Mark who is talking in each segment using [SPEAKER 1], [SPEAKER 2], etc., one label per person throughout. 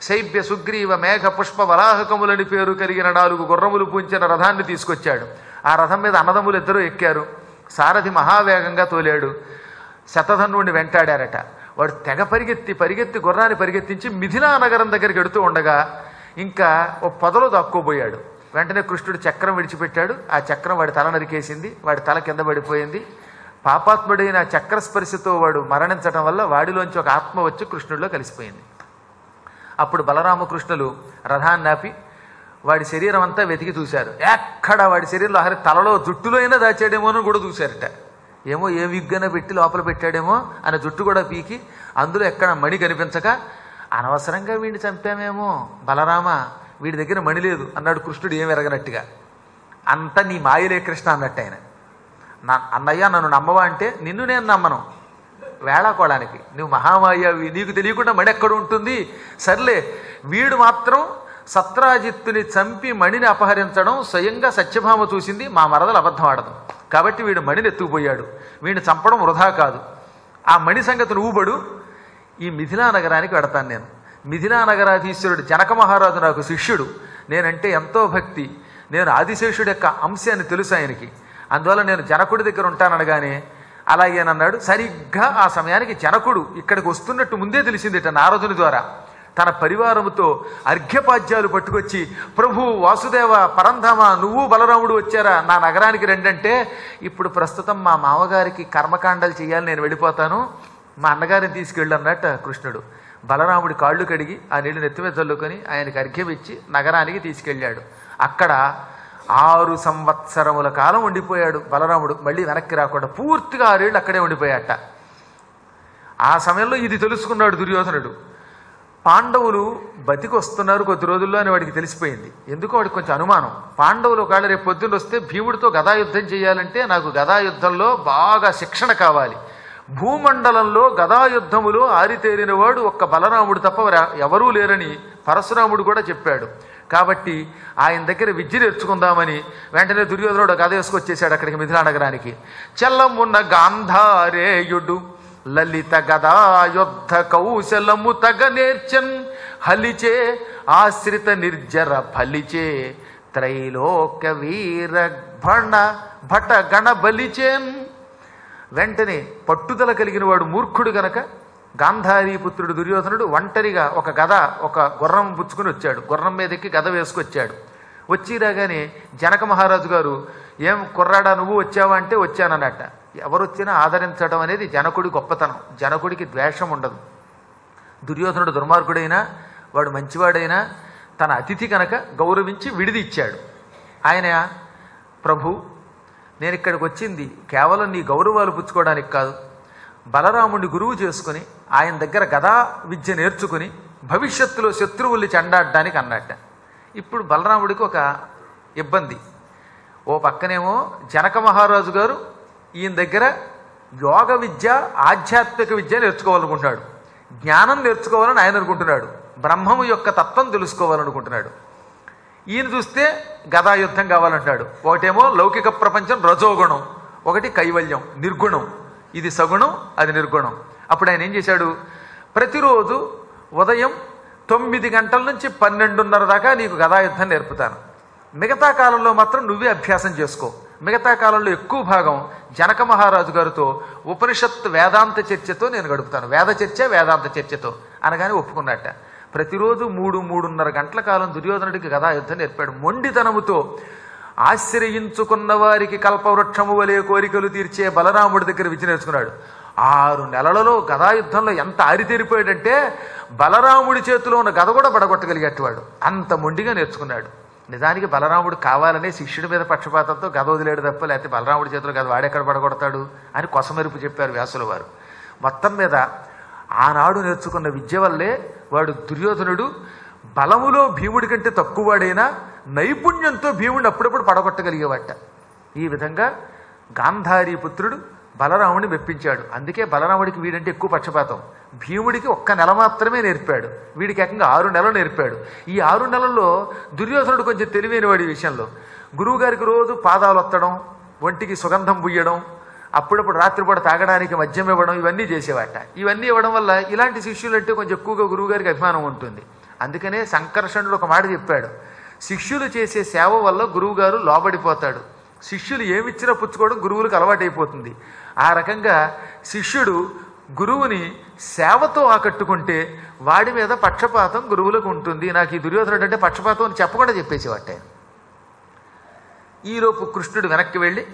[SPEAKER 1] శైబ్య సుగ్రీవ మేఘ పుష్ప వరాహకములని పేరు కలిగిన నాలుగు గుర్రములు పూంచిన రథాన్ని తీసుకొచ్చాడు ఆ రథం మీద అన్నదమ్ములు ఇద్దరూ ఎక్కారు సారథి మహావేగంగా తోలాడు శతధనుడిని వెంటాడారట వాడు తెగ పరిగెత్తి పరిగెత్తి గుర్రాన్ని పరిగెత్తించి మిథిలా నగరం దగ్గరికి ఎడుతూ ఉండగా ఇంకా ఓ పొదలో దాక్కోబోయాడు వెంటనే కృష్ణుడు చక్రం విడిచిపెట్టాడు ఆ చక్రం వాడి తల నరికేసింది వాడి తల కింద పడిపోయింది పాపాత్ముడైన ఆ చక్ర స్పర్శతో వాడు మరణించడం వల్ల వాడిలోంచి ఒక ఆత్మ వచ్చి కృష్ణుడిలో కలిసిపోయింది అప్పుడు బలరామకృష్ణులు రథాన్ని ఆపి వాడి శరీరం అంతా వెతికి చూశారు ఎక్కడ వాడి శరీరంలో హరి తలలో జుట్టులో అయినా దాచాడేమో అని కూడా చూశారట ఏమో ఏ విగ్గన పెట్టి లోపల పెట్టాడేమో అని జుట్టు కూడా పీకి అందులో ఎక్కడ మణి కనిపించక అనవసరంగా వీడిని చంపామేమో బలరామ వీడి దగ్గర మణి లేదు అన్నాడు కృష్ణుడు ఏం ఎరగనట్టుగా అంత నీ మాయలే కృష్ణ అన్నట్టు ఆయన నా అన్నయ్య నన్ను నమ్మవా అంటే నిన్ను నేను నమ్మను వేళాకోళానికి నువ్వు మహామాయావి నీకు తెలియకుండా మణి ఎక్కడ ఉంటుంది సర్లే వీడు మాత్రం సత్రాజిత్తుని చంపి మణిని అపహరించడం స్వయంగా సత్యభామ చూసింది మా మరదలు అబద్ధం ఆడదు కాబట్టి వీడు మణిని ఎత్తుకుపోయాడు వీడిని చంపడం వృధా కాదు ఆ మణి సంగతి నువ్వు బడు ఈ మిథిలా నగరానికి వెడతాను నేను మిథిలా నగరాధీశ్వరుడు జనక మహారాజు నాకు శిష్యుడు నేనంటే ఎంతో భక్తి నేను ఆదిశేషుడి యొక్క అంశ అని తెలుసు ఆయనకి అందువల్ల నేను జనకుడి దగ్గర ఉంటాననగానే అలాగేనన్నాడు సరిగ్గా ఆ సమయానికి జనకుడు ఇక్కడికి వస్తున్నట్టు ముందే తెలిసిందిట నారదుని ద్వారా తన పరివారముతో అర్ఘ్యపాద్యాలు పట్టుకొచ్చి ప్రభు వాసుదేవ పరంధామ నువ్వు బలరాముడు వచ్చారా నా నగరానికి రెండంటే ఇప్పుడు ప్రస్తుతం మా మామగారికి కర్మకాండాలు చేయాలి నేను వెళ్ళిపోతాను మా అన్నగారిని తీసుకెళ్ళు అన్నట్ట కృష్ణుడు బలరాముడి కాళ్ళు కడిగి ఆ నీళ్లు నెత్తిమీద చల్లుకొని ఆయనకి అర్ఘ్యం ఇచ్చి నగరానికి తీసుకెళ్ళాడు అక్కడ ఆరు సంవత్సరముల కాలం ఉండిపోయాడు బలరాముడు మళ్ళీ వెనక్కి రాకుండా పూర్తిగా ఆరేళ్ళు అక్కడే ఉండిపోయాట ఆ సమయంలో ఇది తెలుసుకున్నాడు దుర్యోధనుడు పాండవులు బతికి వస్తున్నారు కొద్ది రోజుల్లో అని వాడికి తెలిసిపోయింది ఎందుకో వాడికి కొంచెం అనుమానం పాండవులు ఒకవేళ రేపు పొద్దున్న వస్తే భీముడితో గదాయుద్ధం చేయాలంటే నాకు గదాయుద్ధంలో బాగా శిక్షణ కావాలి భూమండలంలో గదాయుద్ధములో ఆరితేరిన వాడు ఒక్క బలరాముడు తప్ప రా- ఎవరూ లేరని పరశురాముడు కూడా చెప్పాడు కాబట్టి ఆయన దగ్గర విద్య నేర్చుకుందామని వెంటనే దుర్యోధనుడు గద వేసుకొచ్చేసాడు అక్కడికి మిథిలా నగరానికి చెల్లమున్న గాంధారేయుడు లలిత గదాయుద్ధ కౌశలము తగ నేర్చన్ హలిచే ఆశ్రిత నిర్జర ఫలిచే త్రైలోక వీర భణ భట గణ బలిచేన్ వెంటనే పట్టుదల కలిగిన వాడు మూర్ఖుడు గనక గాంధారీ పుత్రుడు దుర్యోధనుడు ఒంటరిగా ఒక గద ఒక గుర్రం పుచ్చుకుని వచ్చాడు గుర్రం మీద ఎక్కి గద వేసుకొచ్చాడు వచ్చి రాగానే జనక మహారాజు గారు ఏం కుర్రాడా నువ్వు వచ్చావా అంటే వచ్చానన్నట్ట ఎవరు వచ్చినా ఆదరించడం అనేది జనకుడి గొప్పతనం జనకుడికి ద్వేషం ఉండదు దుర్యోధనుడు దుర్మార్గుడైనా వాడు మంచివాడైనా తన అతిథి కనుక గౌరవించి విడిది ఇచ్చాడు ఆయన ప్రభు నేను ఇక్కడికి వచ్చింది కేవలం నీ గౌరవాలు పుచ్చుకోవడానికి కాదు బలరాముడిని గురువు చేసుకుని ఆయన దగ్గర గదా విద్య నేర్చుకుని భవిష్యత్తులో శత్రువుల్ని చెండాడడానికి అన్నట్ట ఇప్పుడు బలరాముడికి ఒక ఇబ్బంది ఓ పక్కనేమో జనక మహారాజు గారు ఈయన దగ్గర యోగ విద్య ఆధ్యాత్మిక విద్య నేర్చుకోవాలనుకుంటున్నాడు జ్ఞానం నేర్చుకోవాలని ఆయన అనుకుంటున్నాడు బ్రహ్మము యొక్క తత్వం తెలుసుకోవాలనుకుంటున్నాడు ఈయన చూస్తే గదాయుద్ధం కావాలంటాడు ఒకటేమో లౌకిక ప్రపంచం రజోగుణం ఒకటి కైవల్యం నిర్గుణం ఇది సగుణం అది నిర్గుణం అప్పుడు ఆయన ఏం చేశాడు ప్రతిరోజు ఉదయం తొమ్మిది గంటల నుంచి పన్నెండున్నర దాకా నీకు గదాయుద్ధం నేర్పుతాను మిగతా కాలంలో మాత్రం నువ్వే అభ్యాసం చేసుకో మిగతా కాలంలో ఎక్కువ భాగం జనక మహారాజు గారితో ఉపనిషత్ వేదాంత చర్చతో నేను గడుపుతాను వేద చర్చ వేదాంత చర్చతో అనగానే ఒప్పుకున్నట్ట ప్రతిరోజు మూడు మూడున్నర గంటల కాలం దుర్యోధనుడికి గదాయుద్ధం నేర్పాడు మొండితనముతో ఆశ్రయించుకున్న వారికి కల్పవృక్షము వలె కోరికలు తీర్చే బలరాముడి దగ్గర విద్య నేర్చుకున్నాడు ఆరు నెలలలో గదాయుద్ధంలో ఎంత ఆరితేరిపోయాడంటే బలరాముడి చేతిలో ఉన్న గద కూడా పడగొట్టగలిగేటవాడు అంత మొండిగా నేర్చుకున్నాడు నిజానికి బలరాముడు కావాలనే శిష్యుడి మీద పక్షపాతంతో గద వదిలేడు తప్ప లేకపోతే బలరాముడి చేతిలో గద వాడెక్కడ పడగొడతాడు అని కొసమెరుపు చెప్పారు వ్యాసుల వారు మొత్తం మీద ఆనాడు నేర్చుకున్న విద్య వల్లే వాడు దుర్యోధనుడు బలములో భీముడి కంటే తక్కువవాడైనా నైపుణ్యంతో భీముడిని అప్పుడప్పుడు పడగొట్టగలిగేవాట ఈ విధంగా గాంధారీ పుత్రుడు బలరాముడిని మెప్పించాడు అందుకే బలరాముడికి వీడంటే ఎక్కువ పక్షపాతం భీముడికి ఒక్క నెల మాత్రమే నేర్పాడు వీడికి ఏకంగా ఆరు నెలలు నేర్పాడు ఈ ఆరు నెలల్లో దుర్యోధనుడు కొంచెం తెలివైన వాడి విషయంలో గురువుగారికి రోజు పాదాలు ఒత్తడం ఒంటికి సుగంధం పుయ్యడం అప్పుడప్పుడు రాత్రిపూట తాగడానికి మద్యం ఇవ్వడం ఇవన్నీ చేసేవాట ఇవన్నీ ఇవ్వడం వల్ల ఇలాంటి శిష్యులు అంటే కొంచెం ఎక్కువగా గురువుగారికి అభిమానం ఉంటుంది అందుకనే సంకర్షణుడు ఒక మాట చెప్పాడు శిష్యులు చేసే సేవ వల్ల గురువుగారు లోబడిపోతాడు శిష్యులు ఏమిచ్చినా పుచ్చుకోవడం గురువులకు అలవాటైపోతుంది ఆ రకంగా శిష్యుడు గురువుని సేవతో ఆకట్టుకుంటే వాడి మీద పక్షపాతం గురువులకు ఉంటుంది నాకు ఈ దుర్యోధనుడు అంటే పక్షపాతం అని చెప్పకుండా చెప్పేసేవాటే ఈలోపు కృష్ణుడు వెనక్కి వెళ్ళి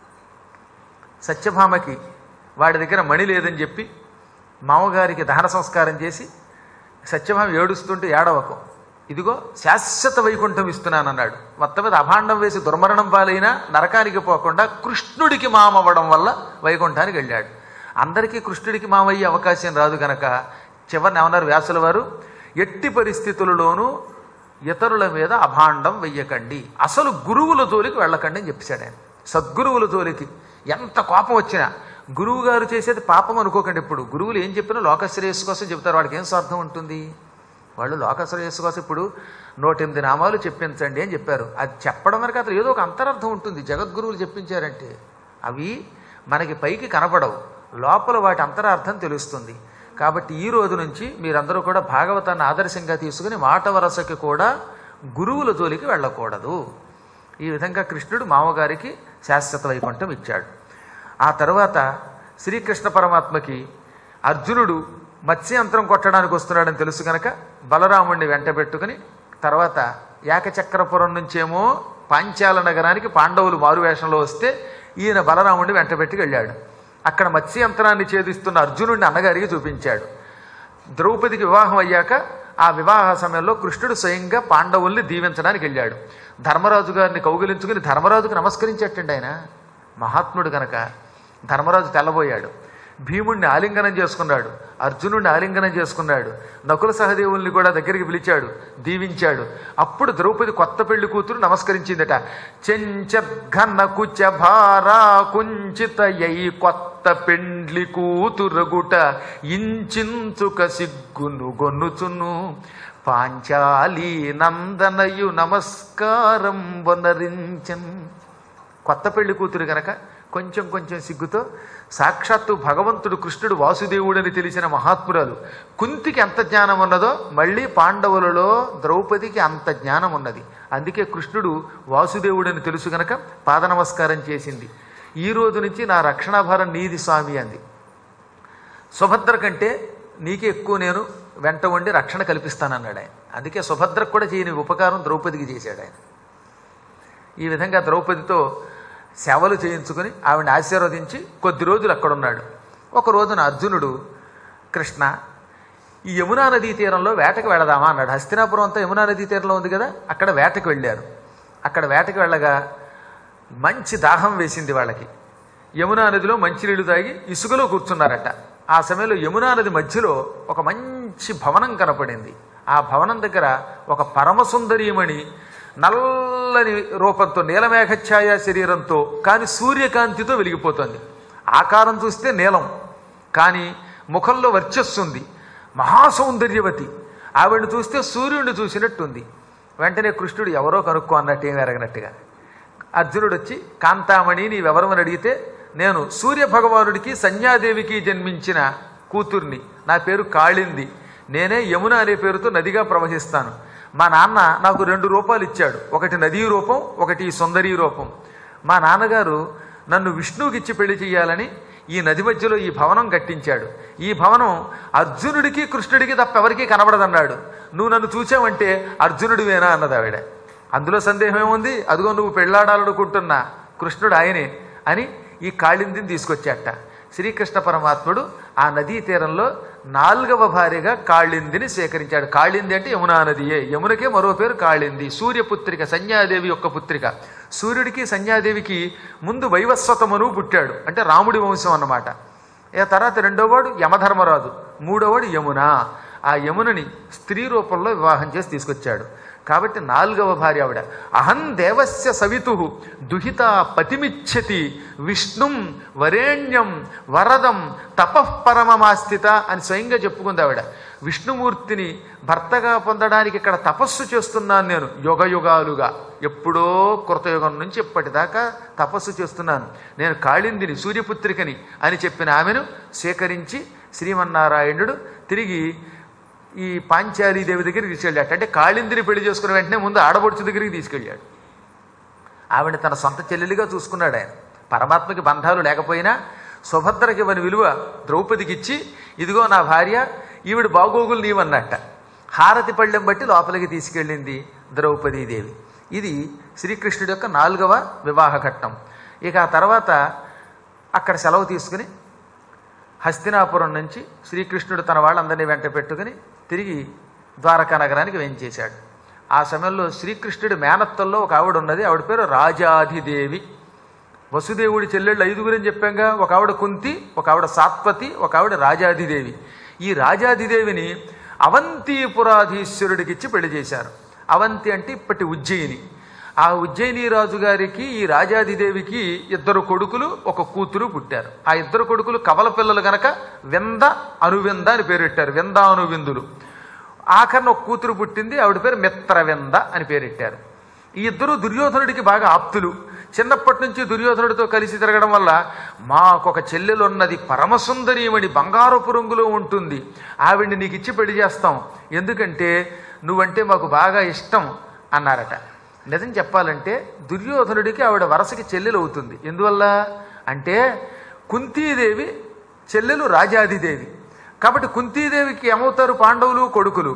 [SPEAKER 1] సత్యభామకి వాడి దగ్గర మణి లేదని చెప్పి మామగారికి దహన సంస్కారం చేసి సత్యభామ ఏడుస్తుంటే ఏడవకం ఇదిగో శాశ్వత వైకుంఠం ఇస్తున్నానన్నాడు మొత్తం మీద అభాండం వేసి దుర్మరణం పాలైనా నరకానికి పోకుండా కృష్ణుడికి మామవ్వడం వల్ల వైకుంఠానికి వెళ్ళాడు అందరికీ కృష్ణుడికి మామయ్యే అవకాశం రాదు గనక చివరిని ఏమన్నారు వ్యాసుల వారు ఎట్టి పరిస్థితులలోనూ ఇతరుల మీద అభాండం వెయ్యకండి అసలు గురువుల జోలికి వెళ్ళకండి అని చెప్పాడు ఆయన సద్గురువుల జోలికి ఎంత కోపం వచ్చినా గురువు గారు చేసేది పాపం అనుకోకండి ఇప్పుడు గురువులు ఏం చెప్పినా లోకశ్రేయస్సు కోసం చెప్తారు వాడికి ఏం స్వార్థం ఉంటుంది వాళ్ళు లోకశ్రేయస్సు కోసం ఇప్పుడు నూటెనిమిది నామాలు చెప్పించండి అని చెప్పారు అది చెప్పడం వరకు అతను ఏదో ఒక అంతరార్థం ఉంటుంది జగద్గురువులు చెప్పించారంటే అవి మనకి పైకి కనపడవు లోపల వాటి అంతరార్థం తెలుస్తుంది కాబట్టి ఈ రోజు నుంచి మీరందరూ కూడా భాగవతాన్ని ఆదర్శంగా తీసుకుని మాట వరసకి కూడా గురువుల జోలికి వెళ్ళకూడదు ఈ విధంగా కృష్ణుడు మామగారికి శాశ్వత వైకుంఠం ఇచ్చాడు ఆ తర్వాత శ్రీకృష్ణ పరమాత్మకి అర్జునుడు మత్స్యంతరం కొట్టడానికి వస్తున్నాడని తెలుసు కనుక బలరాముడిని వెంట పెట్టుకుని తర్వాత ఏకచక్రపురం నుంచేమో పాంచాల నగరానికి పాండవులు మారువేషంలో వస్తే ఈయన బలరాముడిని వెంటబెట్టుకు వెళ్ళాడు అక్కడ మత్స్యంతరాన్ని ఛేదిస్తున్న అర్జునుడిని అన్నగారికి చూపించాడు ద్రౌపదికి వివాహం అయ్యాక ఆ వివాహ సమయంలో కృష్ణుడు స్వయంగా పాండవుల్ని దీవించడానికి వెళ్ళాడు ధర్మరాజు గారిని కౌగిలించుకుని ధర్మరాజుకు నమస్కరించట్టండి ఆయన మహాత్ముడు గనక ధర్మరాజు తెల్లబోయాడు భీముణ్ణి ఆలింగనం చేసుకున్నాడు అర్జునుడిని ఆలింగనం చేసుకున్నాడు నకుల సహదేవుల్ని కూడా దగ్గరికి పిలిచాడు దీవించాడు అప్పుడు ద్రౌపది కొత్త పెళ్లి కూతురు నమస్కరించిందట చెంచఘన కుచ భారా కుంచితయై కొత్త పెండ్లి కూతురగుట ఇంచించుక సిగ్గును గొన్నుచును పాంచాలి నందనయు నమస్కారం వనరించన్ కొత్త పెళ్లి కూతురు గనక కొంచెం కొంచెం సిగ్గుతో సాక్షాత్తు భగవంతుడు కృష్ణుడు వాసుదేవుడని తెలిసిన మహాత్మురాలు కుంతికి ఎంత జ్ఞానం ఉన్నదో మళ్ళీ పాండవులలో ద్రౌపదికి అంత జ్ఞానం ఉన్నది అందుకే కృష్ణుడు వాసుదేవుడని తెలుసు గనక పాద నమస్కారం చేసింది ఈ రోజు నుంచి నా రక్షణాభారం నీది స్వామి అంది సుభద్ర కంటే నీకే ఎక్కువ నేను వెంట ఉండి రక్షణ కల్పిస్తానన్నాడు ఆయన అందుకే సుభద్రకు కూడా చేయని ఉపకారం ద్రౌపదికి చేశాడు ఆయన ఈ విధంగా ద్రౌపదితో సేవలు చేయించుకుని ఆవిడని ఆశీర్వదించి కొద్ది రోజులు అక్కడున్నాడు ఒక రోజున అర్జునుడు కృష్ణ ఈ యమునా నదీ తీరంలో వేటకు వెళదామా అన్నాడు హస్తినాపురం అంతా యమునా నదీ తీరంలో ఉంది కదా అక్కడ వేటకు వెళ్ళారు అక్కడ వేటకు వెళ్ళగా మంచి దాహం వేసింది వాళ్ళకి యమునా నదిలో మంచినీళ్లు తాగి ఇసుకలో కూర్చున్నారట ఆ సమయంలో యమునా నది మధ్యలో ఒక మంచి భవనం కనపడింది ఆ భవనం దగ్గర ఒక పరమసుందరీమణి నల్లని రూపంతో నీలమేఘఛాయ శరీరంతో కానీ సూర్యకాంతితో వెలిగిపోతుంది ఆకారం చూస్తే నీలం కానీ ముఖంలో వర్చస్సుంది మహాసౌందర్యవతి ఆవిడని చూస్తే సూర్యుడిని చూసినట్టుంది వెంటనే కృష్ణుడు ఎవరో కనుక్కో అన్నట్టు ఏం ఎరగనట్టుగా అర్జునుడు వచ్చి కాంతామణి నీవెవరమని అడిగితే నేను సూర్య భగవానుడికి సంధ్యాదేవికి జన్మించిన కూతుర్ని నా పేరు కాళింది నేనే యమున అనే పేరుతో నదిగా ప్రవహిస్తాను మా నాన్న నాకు రెండు రూపాలు ఇచ్చాడు ఒకటి నదీ రూపం ఒకటి సుందరీ రూపం మా నాన్నగారు నన్ను విష్ణువుకి ఇచ్చి పెళ్లి చేయాలని ఈ నది మధ్యలో ఈ భవనం కట్టించాడు ఈ భవనం అర్జునుడికి కృష్ణుడికి తప్ప ఎవరికీ కనబడదన్నాడు నువ్వు నన్ను చూచావంటే అర్జునుడివేనా అన్నది ఆవిడ అందులో సందేహం ఏముంది అదిగో నువ్వు పెళ్ళాడాలనుకుంటున్న కృష్ణుడు ఆయనే అని ఈ కాళిందిని తీసుకొచ్చాట శ్రీకృష్ణ పరమాత్ముడు ఆ నదీ తీరంలో నాలుగవ భార్యగా కాళిందిని స్వీకరించాడు కాళింది అంటే యమునా నదియే యమునకే మరో పేరు కాళింది సూర్యపుత్రిక సంధ్యాదేవి యొక్క పుత్రిక సూర్యుడికి సంధ్యాదేవికి ముందు వైవస్వతమను పుట్టాడు అంటే రాముడి వంశం అన్నమాట ఏ తర్వాత రెండోవాడు యమధర్మరాజు మూడోవాడు యమున ఆ యమునని స్త్రీ రూపంలో వివాహం చేసి తీసుకొచ్చాడు కాబట్టి నాలుగవ భార్య ఆవిడ అహం దేవస్య సవితు దుహిత పతిమిచ్చతి విష్ణుం వరేణ్యం వరదం తపఃపరమమాస్థిత అని స్వయంగా చెప్పుకుంది ఆవిడ విష్ణుమూర్తిని భర్తగా పొందడానికి ఇక్కడ తపస్సు చేస్తున్నాను నేను యుగ యుగాలుగా ఎప్పుడో కృతయుగం నుంచి ఇప్పటిదాకా తపస్సు చేస్తున్నాను నేను కాళిందిని సూర్యపుత్రికని అని చెప్పిన ఆమెను స్వీకరించి శ్రీమన్నారాయణుడు తిరిగి ఈ పాంచాలి దేవి దగ్గరికి తీసుకెళ్ళాడు అంటే కాళిందిని పెళ్లి చేసుకున్న వెంటనే ముందు ఆడబడుచు దగ్గరికి తీసుకెళ్ళాడు ఆవిడ తన సొంత చెల్లెలిగా చూసుకున్నాడు ఆయన పరమాత్మకి బంధాలు లేకపోయినా సుభద్రకి ఇవ్వని విలువ ద్రౌపదికి ఇచ్చి ఇదిగో నా భార్య ఈవిడ బాగోగులు నీవన్నట్ట హారతి పళ్ళెం బట్టి లోపలికి తీసుకెళ్ళింది ద్రౌపదీదేవి ఇది శ్రీకృష్ణుడి యొక్క నాలుగవ వివాహ ఘట్టం ఇక ఆ తర్వాత అక్కడ సెలవు తీసుకుని హస్తినాపురం నుంచి శ్రీకృష్ణుడు తన వాళ్ళందరినీ వెంట పెట్టుకుని తిరిగి ద్వారకా నగరానికి వెంచేశాడు ఆ సమయంలో శ్రీకృష్ణుడి మేనత్తల్లో ఒక ఆవిడ ఉన్నది ఆవిడ పేరు రాజాధిదేవి వసుదేవుడి చెల్లెళ్ళు ఐదుగురని చెప్పాంగా ఒక ఆవిడ కుంతి ఒక ఆవిడ సాత్వతి ఒక ఆవిడ రాజాధిదేవి ఈ రాజాధిదేవిని అవంతిపురాధీశ్వరుడికి ఇచ్చి పెళ్లి చేశారు అవంతి అంటే ఇప్పటి ఉజ్జయిని ఆ ఉజ్జయిని రాజు గారికి ఈ రాజాదిదేవికి ఇద్దరు కొడుకులు ఒక కూతురు పుట్టారు ఆ ఇద్దరు కొడుకులు కవల పిల్లలు గనక వెంద అనువింద అని పేరు పెట్టారు వెంద అనువిందులు ఆఖరణ ఒక కూతురు పుట్టింది ఆవిడ పేరు మిత్రవెంద అని పేరెట్టారు ఈ ఇద్దరు దుర్యోధనుడికి బాగా ఆప్తులు చిన్నప్పటి నుంచి దుర్యోధనుడితో కలిసి తిరగడం వల్ల మాకు ఒక చెల్లెలు ఉన్నది పరమసుందరీమణి బంగారపు రంగులో ఉంటుంది ఆవిడ్ని నీకు ఇచ్చి పెళ్లి చేస్తాం ఎందుకంటే నువ్వంటే మాకు బాగా ఇష్టం అన్నారట నిజం చెప్పాలంటే దుర్యోధనుడికి ఆవిడ వరసకి చెల్లెలు అవుతుంది ఎందువల్ల అంటే కుంతీదేవి చెల్లెలు రాజాదిదేవి కాబట్టి కుంతీదేవికి ఏమవుతారు పాండవులు కొడుకులు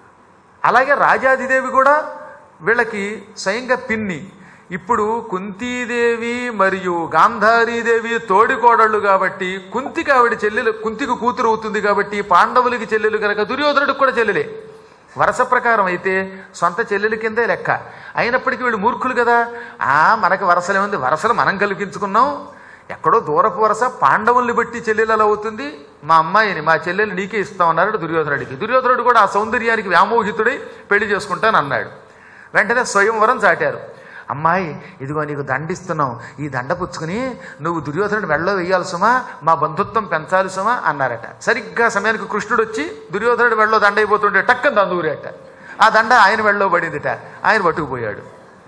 [SPEAKER 1] అలాగే రాజాదిదేవి కూడా వీళ్ళకి స్వయంగా పిన్ని ఇప్పుడు కుంతీదేవి మరియు గాంధారీదేవి తోడికోడళ్ళు కాబట్టి కుంతికి ఆవిడ చెల్లెలు కుంతికి కూతురు అవుతుంది కాబట్టి పాండవులకి చెల్లెలు కనుక దుర్యోధనుడికి కూడా చెల్లెలే వరస ప్రకారం అయితే సొంత చెల్లెల కిందే లెక్క అయినప్పటికీ వీళ్ళు మూర్ఖులు కదా ఆ మనకి వరసలే ఉంది వరసలు మనం కల్పించుకున్నాం ఎక్కడో దూరపు వరస పాండవుల్ని బట్టి చెల్లెలు అవుతుంది మా అమ్మాయిని మా చెల్లెలు నీకే ఇస్తామన్నాడు దుర్యోధనుడికి దుర్యోధనుడు కూడా ఆ సౌందర్యానికి వ్యామోహితుడై పెళ్లి చేసుకుంటానన్నాడు వెంటనే స్వయంవరం చాటారు అమ్మాయి ఇదిగో నీకు దండిస్తున్నాం ఈ దండ పుచ్చుకుని నువ్వు దుర్యోధనుడు మెడలో వేయాలి సుమా మా బంధుత్వం పెంచాలి సుమా అన్నారట సరిగ్గా సమయానికి కృష్ణుడు వచ్చి దుర్యోధనుడు మెడలో దండ అయిపోతుంటే టక్కని దందూరేట ఆ దండ ఆయన మెడలో పడిందిట ఆయన పట్టుకుపోయాడు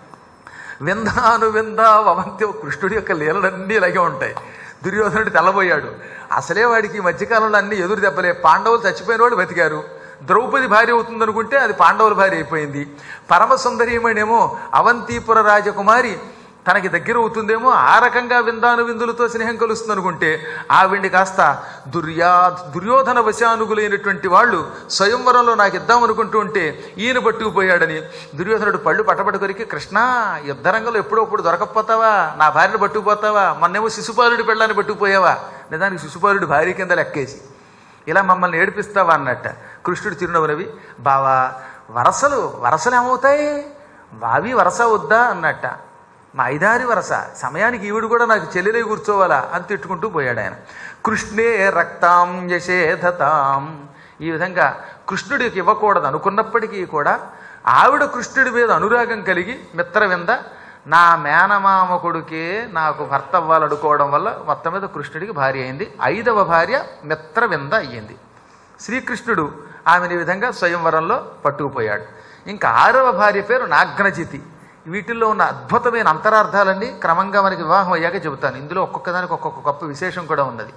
[SPEAKER 1] విందాను విందా అవంతి కృష్ణుడి యొక్క లీలలన్నీ ఇలాగే ఉంటాయి దుర్యోధనుడు తెల్లబోయాడు అసలే వాడికి ఈ మధ్యకాలంలో అన్ని ఎదురు దెబ్బలే పాండవులు చచ్చిపోయిన వాళ్ళు బతికారు ద్రౌపది భార్య అవుతుందనుకుంటే అది పాండవుల భార్య అయిపోయింది పరమసుందరీమణేమో అవంతిపుర రాజకుమారి తనకి దగ్గర అవుతుందేమో ఆ రకంగా విందాను విందులతో స్నేహం కలుస్తుంది అనుకుంటే ఆవిడ్ని కాస్త దుర్యా దుర్యోధన వశానుగులైనటువంటి వాళ్ళు స్వయంవరంలో నాకు ఇద్దామనుకుంటూ ఉంటే ఈయన పట్టుకుపోయాడని దుర్యోధనుడు పళ్ళు పట్టబడి కొరికి కృష్ణ యుద్ధరంగంలో ఎప్పుడప్పుడు దొరకపోతావా నా భార్యను పట్టుకుపోతావా మొన్నేమో శిశుపాలుడి పెళ్ళాన్ని పట్టుకుపోయావా నిజానికి శిశుపాలుడి భార్య కింద లెక్కేసి ఇలా మమ్మల్ని ఏడిపిస్తావా అన్నట్ట కృష్ణుడు చిరునవ్వునవి బావా వరసలు వరసలు ఏమవుతాయి బావి వరస వద్దా అన్నట్ట మా ఐదారి వరస సమయానికి ఈవిడు కూడా నాకు చెల్లెలే కూర్చోవాలా అని తిట్టుకుంటూ పోయాడు ఆయన కృష్ణే రక్తాం యశేధతాం ఈ విధంగా కృష్ణుడికి ఇవ్వకూడదు అనుకున్నప్పటికీ కూడా ఆవిడ కృష్ణుడి మీద అనురాగం కలిగి మిత్రవింద నా మేనమామ కొడుకే నాకు భర్త అవ్వాలనుకోవడం వల్ల మొత్తం మీద కృష్ణుడికి భార్య అయింది ఐదవ భార్య మిత్రవింద అయ్యింది శ్రీకృష్ణుడు ఆమెను ఈ విధంగా స్వయంవరంలో పట్టుకుపోయాడు ఇంకా ఆరవ భార్య పేరు నాగ్నజితి వీటిల్లో ఉన్న అద్భుతమైన అంతరార్థాలన్నీ క్రమంగా మనకి వివాహం అయ్యాక చెబుతాను ఇందులో ఒక్కొక్క దానికి ఒక్కొక్క గొప్ప విశేషం కూడా ఉన్నది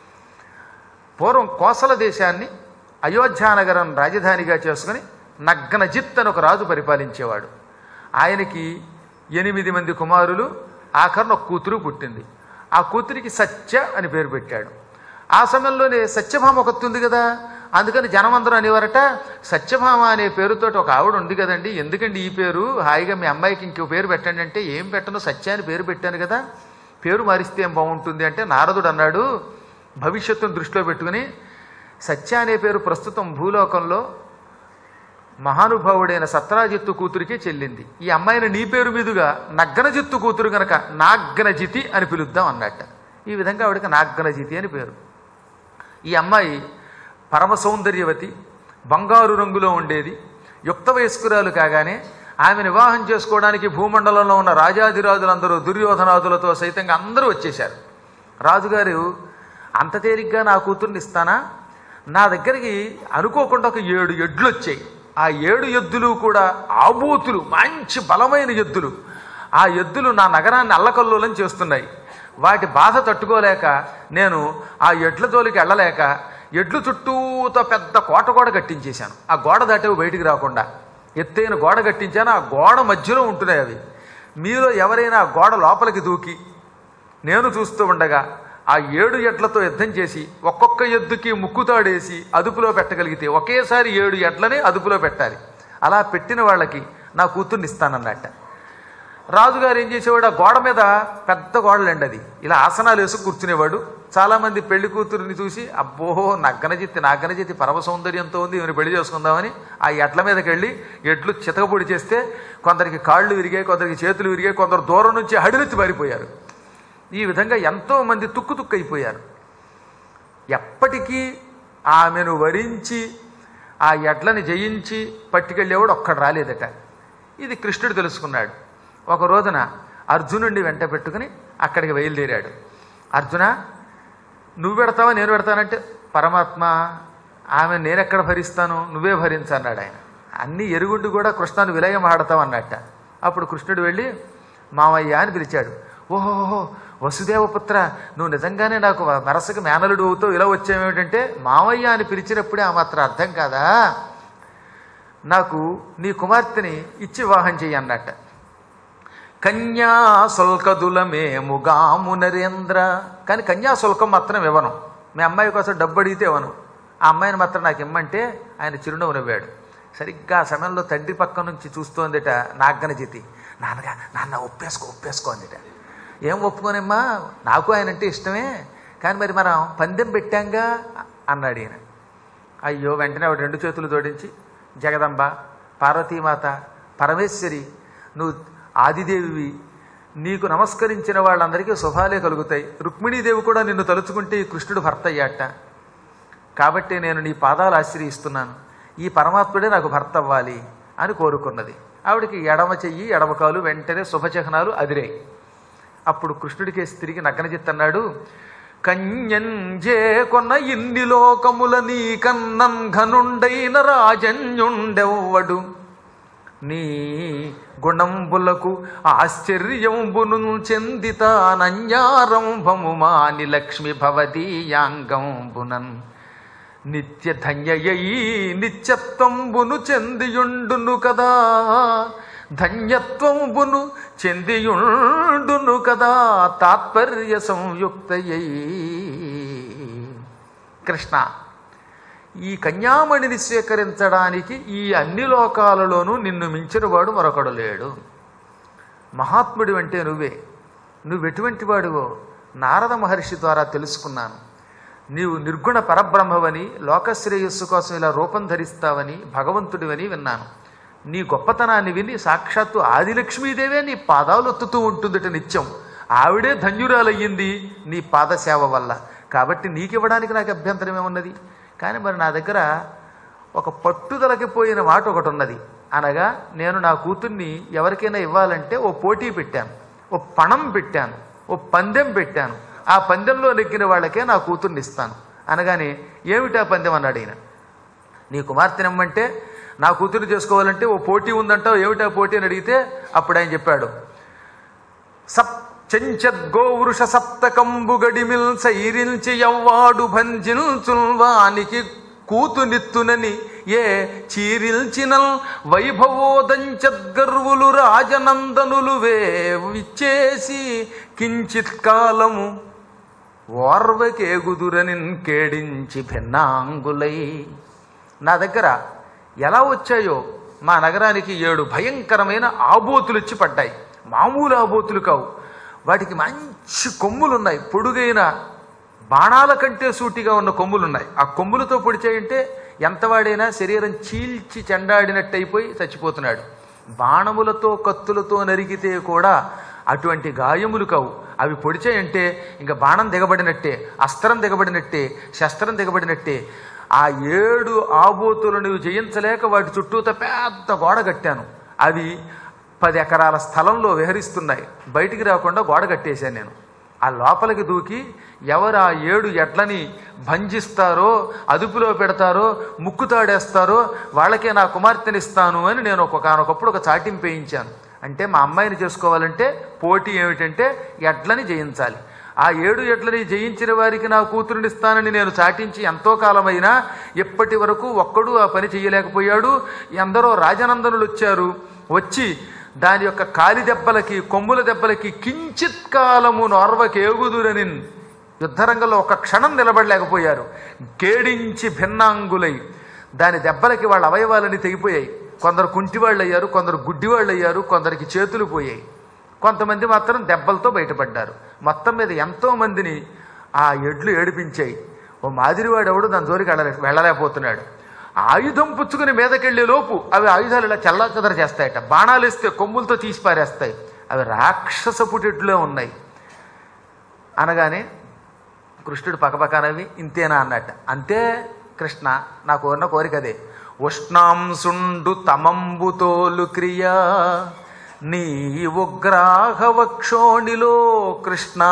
[SPEAKER 1] పూర్వం కోసల దేశాన్ని అయోధ్యానగరం రాజధానిగా చేసుకుని నగ్నజిత్ అని ఒక రాజు పరిపాలించేవాడు ఆయనకి ఎనిమిది మంది కుమారులు ఆఖరణ ఒక కూతురు పుట్టింది ఆ కూతురికి సత్య అని పేరు పెట్టాడు ఆ సమయంలోనే సత్యభామ ఒకటి ఉంది కదా అందుకని జనమందరం అనేవారట సత్యభామ అనే పేరుతోటి ఒక ఆవిడ ఉంది కదండి ఎందుకండి ఈ పేరు హాయిగా మీ అమ్మాయికి ఇంకో పేరు పెట్టండి అంటే ఏం పెట్టను సత్య అని పేరు పెట్టాను కదా పేరు మారిస్తే ఏం బాగుంటుంది అంటే నారదుడు అన్నాడు భవిష్యత్తును దృష్టిలో పెట్టుకుని సత్య అనే పేరు ప్రస్తుతం భూలోకంలో మహానుభావుడైన సత్రాజిత్తు కూతురికే చెల్లింది ఈ అమ్మాయిని నీ పేరు మీదుగా నగ్నజిత్తు కూతురు గనక నాగ్నజితి అని పిలుద్దాం అన్నట్ట ఈ విధంగా ఆవిడకి నాగ్నజితి అని పేరు ఈ అమ్మాయి పరమ సౌందర్యవతి బంగారు రంగులో ఉండేది యుక్త వయస్కురాలు కాగానే ఆమె వివాహం చేసుకోవడానికి భూమండలంలో ఉన్న రాజాదిరాజులందరూ దుర్యోధనాదులతో సైతంగా అందరూ వచ్చేశారు రాజుగారు అంత తేలిగ్గా నా కూతుర్ని ఇస్తానా నా దగ్గరికి అనుకోకుండా ఒక ఏడు ఎడ్లు వచ్చాయి ఆ ఏడు ఎద్దులు కూడా ఆబూతులు మంచి బలమైన ఎద్దులు ఆ ఎద్దులు నా నగరాన్ని అల్లకల్లోలం చేస్తున్నాయి వాటి బాధ తట్టుకోలేక నేను ఆ ఎడ్ల జోలికి వెళ్ళలేక ఎడ్లు చుట్టూతో పెద్ద కోట కూడా కట్టించేశాను ఆ గోడ దాటేవి బయటికి రాకుండా ఎత్తైన గోడ కట్టించాను ఆ గోడ మధ్యలో ఉంటున్నాయి అవి మీలో ఎవరైనా ఆ గోడ లోపలికి దూకి నేను చూస్తూ ఉండగా ఆ ఏడు ఎడ్లతో యుద్ధం చేసి ఒక్కొక్క ఎద్దుకి ముక్కుతాడేసి అదుపులో పెట్టగలిగితే ఒకేసారి ఏడు ఎడ్లని అదుపులో పెట్టాలి అలా పెట్టిన వాళ్ళకి నా కూతుర్ని ఇస్తానన్నట్ట రాజుగారు ఏం చేసేవాడు ఆ గోడ మీద పెద్ద గోడలండి అది ఇలా ఆసనాలు వేసి కూర్చునేవాడు చాలామంది పెళ్లి కూతురిని చూసి అబ్బో నగ్గనజిత్తి నాగనజిత్తి పరమ సౌందర్యంతో ఉంది ఈమెను పెళ్లి చేసుకుందామని ఆ ఎడ్ల మీదకి వెళ్ళి ఎడ్లు చితకపొడి చేస్తే కొందరికి కాళ్ళు విరిగాయి కొందరికి చేతులు విరిగాయి కొందరు దూరం నుంచి హడిలెత్తి పారిపోయారు ఈ విధంగా ఎంతో మంది తుక్కు తుక్కు అయిపోయారు ఎప్పటికీ ఆమెను వరించి ఆ ఎడ్లని జయించి పట్టుకెళ్ళేవాడు ఒక్కడు రాలేదట ఇది కృష్ణుడు తెలుసుకున్నాడు ఒక రోజున అర్జునుడిని వెంట పెట్టుకుని అక్కడికి బయలుదేరాడు అర్జున నువ్వు పెడతావా నేను పెడతానంటే పరమాత్మ ఆమె నేనెక్కడ భరిస్తాను నువ్వే భరించన్నాడు ఆయన అన్ని ఎరుగుండి కూడా కృష్ణను విలయం ఆడతావు అన్నట్ట అప్పుడు కృష్ణుడు వెళ్ళి మామయ్య అని పిలిచాడు ఓహోహో వసుదేవపుత్ర నువ్వు నిజంగానే నాకు మెరసకి మేనలుడు అవుతావు ఇలా వచ్చావేమిటంటే మామయ్య అని పిలిచినప్పుడే ఆ మాత్రం అర్థం కాదా నాకు నీ కుమార్తెని ఇచ్చి వివాహం చెయ్యి అన్నట్ట కన్యా శుల్కదులమేముగాము నరేంద్ర కానీ కన్యా శుల్కం మాత్రం ఇవ్వను మీ అమ్మాయి కోసం డబ్బు అడిగితే ఇవ్వను ఆ అమ్మాయిని మాత్రం నాకు ఇమ్మంటే ఆయన చిరునవ్వు నవ్వాడు సరిగ్గా ఆ సమయంలో తండ్రి పక్క నుంచి చూస్తోందిట నాగనజితి నాన్నగా నాన్న ఒప్పేసుకో ఒప్పేసుకో అందిట ఏం ఒప్పుకోనమ్మా నాకు ఆయన అంటే ఇష్టమే కానీ మరి మనం పందెం పెట్టాంగా అన్నాడు ఈయన అయ్యో వెంటనే ఆవిడ రెండు చేతులు జోడించి జగదంబ పార్వతీమాత పరమేశ్వరి నువ్వు ఆదిదేవివి నీకు నమస్కరించిన వాళ్ళందరికీ శుభాలే కలుగుతాయి రుక్మిణీదేవి కూడా నిన్ను తలుచుకుంటే ఈ కృష్ణుడు భర్త అయ్యాట కాబట్టి నేను నీ పాదాలు ఆశ్రయిస్తున్నాను ఈ పరమాత్ముడే నాకు భర్త అవ్వాలి అని కోరుకున్నది ఆవిడకి ఎడమ చెయ్యి ఎడమ కాలు వెంటనే శుభచిహ్నాలు అదిరాయి అప్పుడు కృష్ణుడికేసి తిరిగి నగ్గనజిత్తన్నాడు కన్యంజే కొన్న ఇన్ని లోకముల నీ కన్నన్ ఘనుండైన రాజన్యుండెవ్వడు నీ గుణంబులకు ఆశ్చర్యంబును చెందితానంయారంభము మాని లక్ష్మి భవదీయాంగంబునన్ నిత్య ధన్యయీ నిత్యత్వంబును చెందియుండును కదా ధన్యత్వంబును చెందియుండును కదా తాత్పర్య సంయుక్తయై కృష్ణ ఈ కన్యామణిని స్వీకరించడానికి ఈ అన్ని లోకాలలోనూ నిన్ను మించినవాడు మరొకడు లేడు మహాత్ముడి అంటే నువ్వే నువ్వెటువంటి వాడివో నారద మహర్షి ద్వారా తెలుసుకున్నాను నీవు నిర్గుణ పరబ్రహ్మవని లోకశ్రేయస్సు కోసం ఇలా రూపం ధరిస్తావని భగవంతుడివని విన్నాను నీ గొప్పతనాన్ని విని సాక్షాత్తు ఆదిలక్ష్మీదేవే నీ పాదాలు ఒత్తుతూ ఉంటుందట నిత్యం ఆవిడే ధన్యురాలయ్యింది నీ పాదసేవ వల్ల కాబట్టి నీకివ్వడానికి నాకు అభ్యంతరం ఏమున్నది కానీ మరి నా దగ్గర ఒక పట్టుదలకి పోయిన మాట ఒకటి ఉన్నది అనగా నేను నా కూతుర్ని ఎవరికైనా ఇవ్వాలంటే ఓ పోటీ పెట్టాను ఓ పణం పెట్టాను ఓ పందెం పెట్టాను ఆ పందెంలో నెగ్గిన వాళ్ళకే నా కూతుర్ని ఇస్తాను అనగానే ఏమిటా పందెం అన్నాడు ఈయన నీ కుమార్తెనమ్మంటే నా కూతురు చేసుకోవాలంటే ఓ పోటీ ఉందంటావు ఏమిటా పోటీ అని అడిగితే అప్పుడు ఆయన చెప్పాడు సప్ చెంచద్గోవృష సప్తకంబు గడిమిల్ సైరిల్చి యవ్వాడు భంజిల్చుల్వానికి కూతునిత్తునని ఏ చీరిల్చినల్ వైభవోదంచద్గర్వులు రాజనందనులు వేవిచ్చేసి కించిత్ కాలము ఓర్వకేగుదురనిన్ కేడించి భిన్నాంగులై నా దగ్గర ఎలా వచ్చాయో మా నగరానికి ఏడు భయంకరమైన ఆబోతులు వచ్చి పడ్డాయి మామూలు ఆబోతులు కావు వాటికి మంచి కొమ్ములున్నాయి పొడుగైన బాణాల కంటే సూటిగా ఉన్న కొమ్ములున్నాయి ఆ కొమ్ములతో పొడిచాయంటే ఎంతవాడైనా శరీరం చీల్చి చెండాడినట్టు అయిపోయి చచ్చిపోతున్నాడు బాణములతో కత్తులతో నరిగితే కూడా అటువంటి గాయములు కావు అవి పొడిచాయంటే ఇంకా బాణం దిగబడినట్టే అస్త్రం దిగబడినట్టే శస్త్రం దిగబడినట్టే ఆ ఏడు ఆబోతులను జయించలేక వాటి చుట్టూత పెద్ద గోడ కట్టాను అవి పది ఎకరాల స్థలంలో విహరిస్తున్నాయి బయటికి రాకుండా గోడ కట్టేశాను నేను ఆ లోపలికి దూకి ఎవరు ఆ ఏడు ఎడ్లని భంజిస్తారో అదుపులో పెడతారో ముక్కుతాడేస్తారో వాళ్ళకే నా కుమార్తెనిస్తాను అని నేను ఒకనొకప్పుడు ఒక చాటింపు వేయించాను అంటే మా అమ్మాయిని చేసుకోవాలంటే పోటీ ఏమిటంటే ఎడ్లని జయించాలి ఆ ఏడు ఎడ్లని జయించిన వారికి నా కూతురునిస్తానని నేను చాటించి ఎంతో కాలమైనా ఇప్పటి వరకు ఒక్కడూ ఆ పని చేయలేకపోయాడు ఎందరో రాజనందనులు వచ్చారు వచ్చి దాని యొక్క కాలి దెబ్బలకి కొమ్ముల దెబ్బలకి కించిత్ కాలము నోర్వకేగుదురని యుద్ధరంగంలో ఒక క్షణం నిలబడలేకపోయారు కేడించి భిన్నాంగులై దాని దెబ్బలకి వాళ్ళ అవయవాలని తెగిపోయాయి కొందరు కుంటివాళ్ళు అయ్యారు కొందరు గుడ్డివాళ్ళు అయ్యారు కొందరికి చేతులు పోయాయి కొంతమంది మాత్రం దెబ్బలతో బయటపడ్డారు మొత్తం మీద ఎంతో మందిని ఆ ఎడ్లు ఏడిపించాయి ఓ మాదిరివాడు ఎవడు దాని జోలికి వెళ్ళలే వెళ్ళలేకపోతున్నాడు ఆయుధం పుచ్చుకుని మీదకెళ్లే లోపు అవి ఆయుధాలు ఇలా చల్లా చెదర చేస్తాయట బాణాలు ఇస్తే కొమ్ములతో తీసి పారేస్తాయి అవి రాక్షస పుటిట్లో ఉన్నాయి అనగానే కృష్ణుడు పక్కపక్కనవి ఇంతేనా అన్నట్ట అంతే కృష్ణ నాకు ఉన్న కోరిక అదే ఉష్ణాంశుండు తమంబుతోలు క్రియా నీ ఉగ్రాహవక్షోణిలో కృష్ణ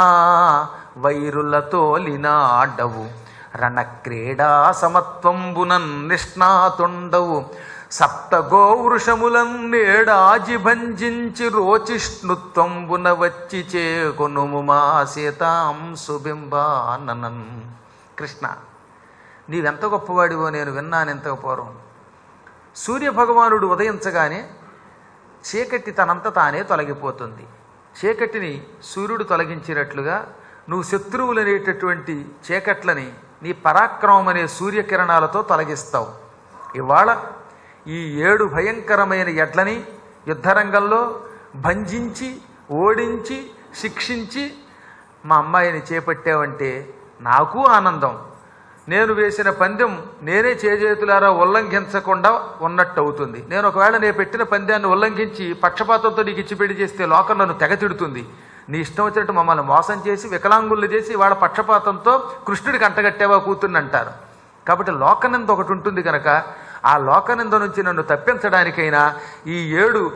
[SPEAKER 1] వైరులతోలినాడవు రణక్రీడా సమత్వంబునన్ నిష్ణాతుండవు సప్త గోవృషములన్నేడాజి భంజించి రోచిష్ణుత్వంబున వచ్చి చేకొనుము మా సీతాం సుబింబాననన్ కృష్ణ నీవెంత గొప్పవాడివో నేను విన్నాను ఎంత పూర్వం సూర్యభగవానుడు ఉదయించగానే చీకటి తనంత తానే తొలగిపోతుంది చీకటిని సూర్యుడు తొలగించినట్లుగా నువ్వు శత్రువులనేటటువంటి చీకట్లని నీ పరాక్రమం అనే సూర్యకిరణాలతో తొలగిస్తావు ఇవాళ ఈ ఏడు భయంకరమైన ఎడ్లని యుద్ధరంగంలో భంజించి ఓడించి శిక్షించి మా అమ్మాయిని చేపట్టావంటే నాకు ఆనందం నేను వేసిన పందెం నేనే చేజేతులారా ఉల్లంఘించకుండా ఉన్నట్టు అవుతుంది నేను ఒకవేళ నేను పెట్టిన పందెాన్ని ఉల్లంఘించి పక్షపాతంతో నీకు ఇచ్చి పెళ్లి చేస్తే లోకం నన్ను తెగతిడుతుంది నీ ఇష్టం వచ్చినట్టు మమ్మల్ని మోసం చేసి వికలాంగులు చేసి వాళ్ళ పక్షపాతంతో కృష్ణుడికి అంటగట్టేవా కూతుర్ని అంటారు కాబట్టి లోకనింద ఒకటి ఉంటుంది కనుక ఆ లోకనింద నుంచి నన్ను తప్పించడానికైనా ఈ ఏడు